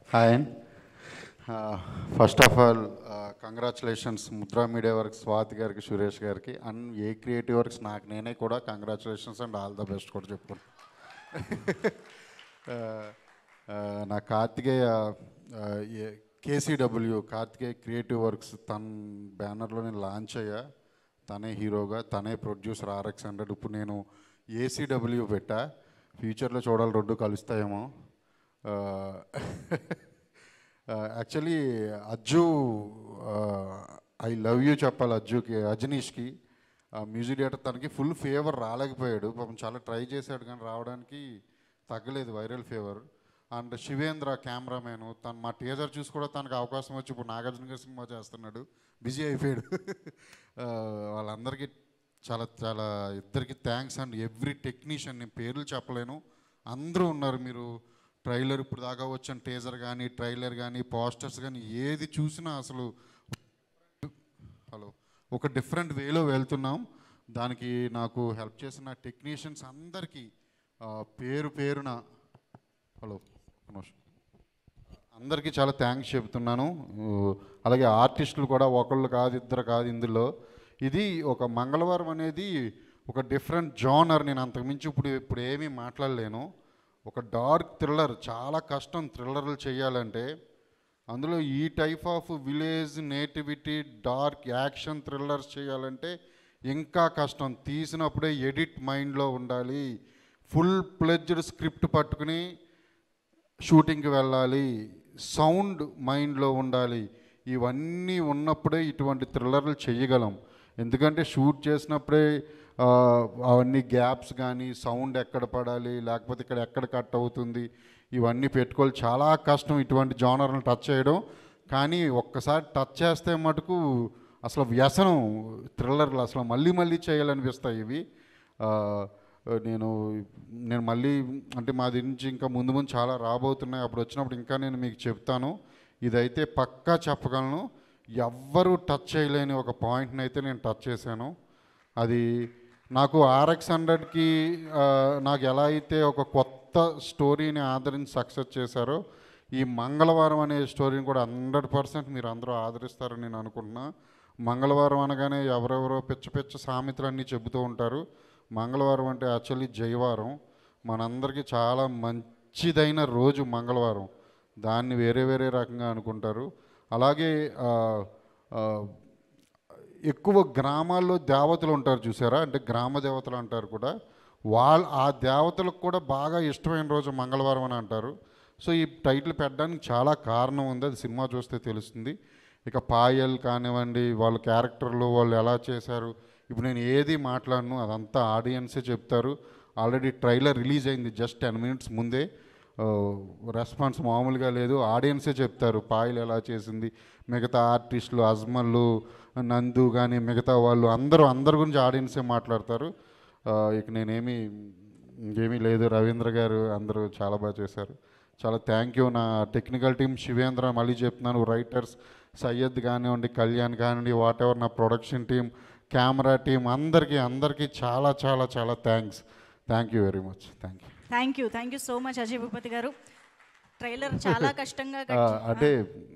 Hi first of all congratulations Mudra media works Swathi గారికి సురేష్ గారికి and a creative works నాకు నేనే కూడా congratulations and all the best కూడా చెప్పుకుంటాను నా Karthikeya KCW Karthikeya creative works తన బ్యానర్లో నేను లాంచ్ అయ్యా తనే హీరోగా తనే ప్రొడ్యూసర్ ఆర్ఎక్స్ హండ్రెడ్ ఇప్పుడు నేను ఏసీడబ్ల్యూ పెట్టా ఫ్యూచర్లో చూడాలి రెండు కలుస్తాయేమో actually Ajju I love you చెప్పాలి అజ్జుకి అజనీష్కి మ్యూజిక్ డైరెక్టర్ తనకి ఫుల్ ఫేవర్ రాలేకపోయాడు పాపం చాలా ట్రై చేశాడు కానీ రావడానికి తగ్గలేదు viral fever and Shivendra cameraman తను మా టీజర్ చూసి కూడా తనకు అవకాశం వచ్చి ఇప్పుడు నాగార్జున గారి సినిమా చేస్తున్నాడు బిజీ అయిపోయాడు ఆ, వాళ్ళందరికీ చాలా చాలా ఇద్దరికి థ్యాంక్స్ అండ్ ఎవ్రీ టెక్నీషియన్ నేను పేర్లు చెప్పలేను అందరూ ఉన్నారు మీరు ట్రైలర్ ఇప్పుడు దాకా వచ్చిన టేజర్ కానీ ట్రైలర్ కానీ పోస్టర్స్ కానీ ఏది చూసినా అసలు హలో ఒక డిఫరెంట్ వేలో వెళ్తున్నాం దానికి నాకు హెల్ప్ చేసిన టెక్నీషియన్స్ అందరికీ ఆ, పేరు పేరున హలో ఒక నిమిషం. అందరికీ చాలా థ్యాంక్స్ చెబుతున్నాను ఊ, అలాగే ఆర్టిస్టులు కూడా ఒకళ్ళు కాదు ఇద్దరు కాదు ఇందులో ఇది ఒక మంగళవారం అనేది ఒక డిఫరెంట్ జానర్ నేను అంతకుమించి ఇప్పుడు ఇప్పుడు ఏమీ మాట్లాడలేను ఒక డార్క్ థ్రిల్లర్ చాలా కష్టం థ్రిల్లర్లు చేయాలంటే అందులో ఈ type of village nativity dark action thrillers చేయాలంటే ఇంకా కష్టం తీసినప్పుడే ఎడిట్ మైండ్లో ఉండాలి ఫుల్ ప్లెడ్జ్డ్ స్క్రిప్ట్ పట్టుకుని షూటింగ్కి వెళ్ళాలి సౌండ్ మైండ్లో ఉండాలి ఇవన్నీ ఉన్నప్పుడే ఇటువంటి థ్రిల్లర్లు చేయగలం ఎందుకంటే షూట్ చేసినప్పుడే ఆ, అవన్నీ గ్యాప్స్ కానీ సౌండ్ ఎక్కడ పడాలి లేకపోతే ఇక్కడ ఎక్కడ కట్ అవుతుంది ఇవన్నీ పెట్టుకోవాలి చాలా కష్టం ఇటువంటి జానర్ని టచ్ చేయడం కానీ ఒక్కసారి టచ్ చేస్తే మటుకు అసలు వ్యసనం థ్రిల్లర్లు అసలు మళ్ళీ మళ్ళీ చేయాలనిపిస్తాయి ఇవి ఆ, నేను నేను మళ్ళీ అంటే మా దగ్గర నుంచి ఇంకా ముందు ముందు చాలా రాబోతున్నాయి అప్పుడు వచ్చినప్పుడు ఇంకా నేను మీకు చెప్తాను ఇదైతే పక్కా చెప్పగలను ఎవ్వరూ టచ్ చేయలేని ఒక పాయింట్ని అయితే నేను టచ్ చేశాను అది నాకు ఆర్ఎక్స్ హండ్రెడ్కి నాకు ఎలా అయితే ఒక కొత్త స్టోరీని ఆదరించి సక్సెస్ చేశారో ఈ మంగళవారం అనే స్టోరీని కూడా హండ్రెడ్ పర్సెంట్ మీరు అందరూ ఆదరిస్తారని నేను అనుకుంటున్నా మంగళవారం అనగానే ఎవరెవరో పిచ్చ పిచ్చ సామెతలు అన్నీ చెబుతూ ఉంటారు మంగళవారం అంటే యాక్చువల్లీ జయవారం మనందరికీ చాలా మంచిదైన రోజు మంగళవారం దాన్ని వేరే వేరే రకంగా అనుకుంటారు అలాగే ఆ, ఆ, ఎక్కువ గ్రామాల్లో దేవతలు ఉంటారు చూసారా అంటే గ్రామ దేవతలు అంటారు కూడా వాళ్ళ ఆ దేవతలకు కూడా బాగా ఇష్టమైన రోజు మంగళవారం అని అంటారు సో ఈ టైటిల్ పెట్టడానికి చాలా కారణం ఉంది అది సినిమా చూస్తే తెలుస్తుంది ఇక పాయల్ కానివ్వండి వాళ్ళ క్యారెక్టర్లు వాళ్ళు ఎలా చేశారు ఇప్పుడు నేను ఏది మాట్లాడను అదంతా ఆడియన్సే చెప్తారు ఆల్రెడీ ట్రైలర్ రిలీజ్ అయింది జస్ట్ టెన్ మినిట్స్ ముందే రెస్పాన్స్ మామూలుగా లేదు ఆడియన్సే చెప్తారు పాయలు ఎలా చేసింది మిగతా ఆర్టిస్టులు అజ్మల్లు నందు కానీ మిగతా వాళ్ళు అందరూ అందరి గురించి ఆడియన్సే మాట్లాడతారు ఆ, ఇక నేనేమి ఇంకేమీ లేదు రవీంద్ర గారు అందరూ చాలా బాగా చేశారు చాలా థ్యాంక్ యూ నా టెక్నికల్ టీం శివేంద్ర మళ్ళీ చెప్తున్నాను రైటర్స్ సయ్యద్ కానివ్వండి కళ్యాణ్ కానివ్వండి వాట్ ఎవర్ నా ప్రొడక్షన్ టీం కెమెరా టీం అందరికీ అందరికీ చాలా చాలా చాలా thanks thank you very much thank you thank you thank you so much Ajay Bhupathi గారు ట్రైలర్ చాలా కష్టంగా ఆ, అంటే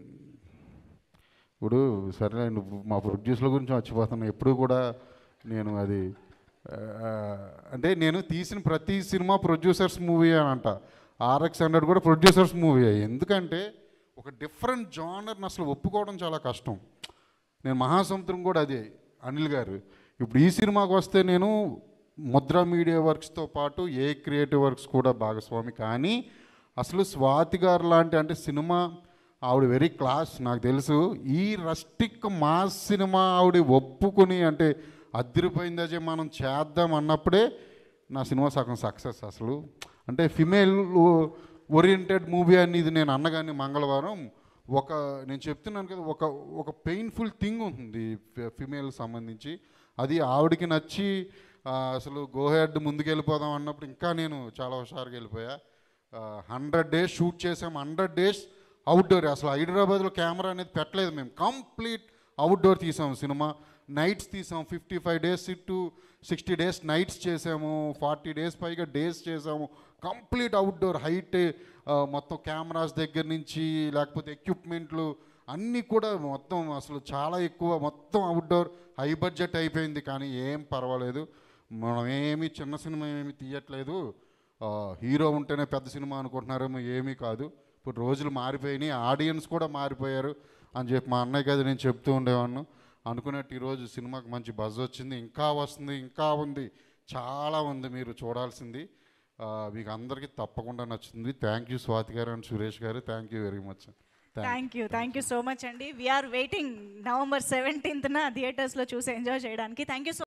ఇప్పుడు సరే నువ్వు మా ప్రొడ్యూసర్ల గురించి మర్చిపోతున్నా ఎప్పుడు కూడా నేను అది ఆ, అంటే నేను తీసిన ప్రతి సినిమా ప్రొడ్యూసర్స్ మూవీ అని అంట ఆర్ఎక్స్ హండ్రెడ్ కూడా ప్రొడ్యూసర్స్ మూవీ ఎందుకంటే ఒక డిఫరెంట్ జానర్ని అసలు ఒప్పుకోవడం చాలా కష్టం నేను మహాసముద్రం కూడా అదే అనిల్ గారు ఇప్పుడు ఈ సినిమాకి వస్తే నేను ముద్ర మీడియా వర్క్స్తో పాటు ఏ క్రియేటివ్ వర్క్స్ కూడా భాగస్వామి కానీ అసలు స్వాతి గారు లాంటి అంటే సినిమా ఆవిడ వెరీ క్లాస్ నాకు తెలుసు ఈ రస్టిక్ మాస్ సినిమా ఆవిడ ఒప్పుకుని అంటే అదిరిపోయింది అజయ్ మనం చేద్దాం అన్నప్పుడే నా సినిమా సగం సక్సెస్ అసలు అంటే ఫిమేల్ ఓరియంటెడ్ మూవీ అని ఇది నేను అన్నగాని మంగళవారం ఒక నేను చెప్తున్నాను కదా ఒక ఒక పెయిన్ఫుల్ థింగ్ ఉంటుంది ఫిమేల్ సంబంధించి అది ఆవిడకి నచ్చి ఆ, అసలు గోహెడ్ ముందుకెళ్ళిపోదాం అన్నప్పుడు ఇంకా నేను చాలా హుషారుగా వెళ్ళిపోయా హండ్రెడ్ డేస్ షూట్ చేసాం హండ్రెడ్ డేస్ అవుట్డోర్ అసలు హైదరాబాద్లో కెమెరా అనేది పెట్టలేదు మేము కంప్లీట్ అవుట్డోర్ తీసాం సినిమా నైట్స్ తీసాం fifty five days to sixty days nights చేసాము ఫార్టీ డేస్ పైగా డేస్ చేసాము కంప్లీట్ అవుట్డోర్ హైట్ మొత్తం కెమెరాస్ దగ్గర నుంచి లేకపోతే ఎక్విప్మెంట్లు అన్నీ కూడా మొత్తం అసలు చాలా ఎక్కువ మొత్తం అవుట్డోర్ హై బడ్జెట్ అయిపోయింది కానీ ఏం పర్వాలేదు మనం ఏమి చిన్న సినిమా ఏమి తీయట్లేదు ఆ, హీరో ఉంటేనే పెద్ద సినిమా అనుకుంటున్నారేమో ఏమీ కాదు ఇప్పుడు రోజులు మారిపోయినాయి ఆడియన్స్ కూడా మారిపోయారు అని చెప్పి మా అన్నయ్య కదా నేను చెప్తూ ఉండేవాడిని అనుకున్నట్టు ఈరోజు సినిమాకి మంచి బజ్ వచ్చింది ఇంకా వస్తుంది ఇంకా ఉంది చాలా ఉంది మీరు చూడాల్సింది ఆ, మీకు అందరికీ తప్పకుండా నచ్చుతుంది థ్యాంక్ యూ స్వాతి గారు అండ్ సురేష్ గారు thank you very much thank you thank you so much అండి వీఆర్ వెయిటింగ్ నవంబర్ సెవెంటీన్త్న థియేటర్స్లో చూసి ఎంజాయ్ చేయడానికి థ్యాంక్ యూ